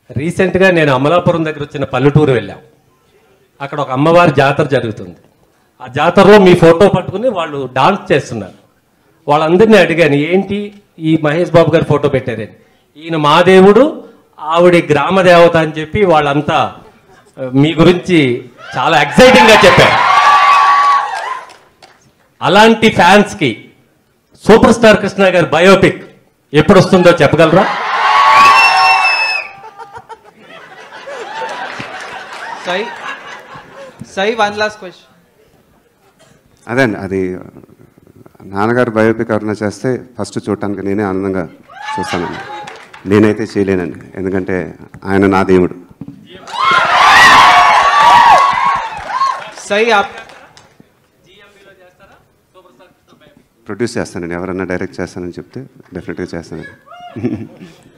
రీసెంట్గా నేను అమలాపురం దగ్గర వచ్చిన పల్లెటూరు వెళ్ళాం అక్కడ ఒక అమ్మవారి జాతర జరుగుతుంది ఆ జాతరలో మీ ఫోటో పట్టుకుని వాళ్ళు డాన్స్ చేస్తున్నారు వాళ్ళందరినీ అడిగాను ఏంటి ఈ మహేష్ బాబు గారి ఫోటో పెట్టారని ఈయన మా దేవుడు ఆవిడ గ్రామ దేవత అని చెప్పి వాళ్ళంతా ఆ, మీ గురించి చాలా ఎక్సైటింగ్గా చెప్పారు అలాంటి ఫ్యాన్స్కి సూపర్ స్టార్ కృష్ణ గారి బయోపిక్ ఎప్పుడు వస్తుందో చెప్పగలరా Sai Sai one last question అదే అండి అది నాన్నగారు బయోపిక్ ఎవరైనా చేస్తే ఫస్ట్ చూడటానికి నేనే ఆనందంగా చూస్తానండి నేనైతే చేయలేనండి ఎందుకంటే ఆయన నా దేవుడు సాయి ఆప్ ప్రొడ్యూస్ చేస్తానండి ఎవరన్నా డైరెక్ట్ చేస్తానని చెప్తే డెఫినెట్గా చేస్తానండి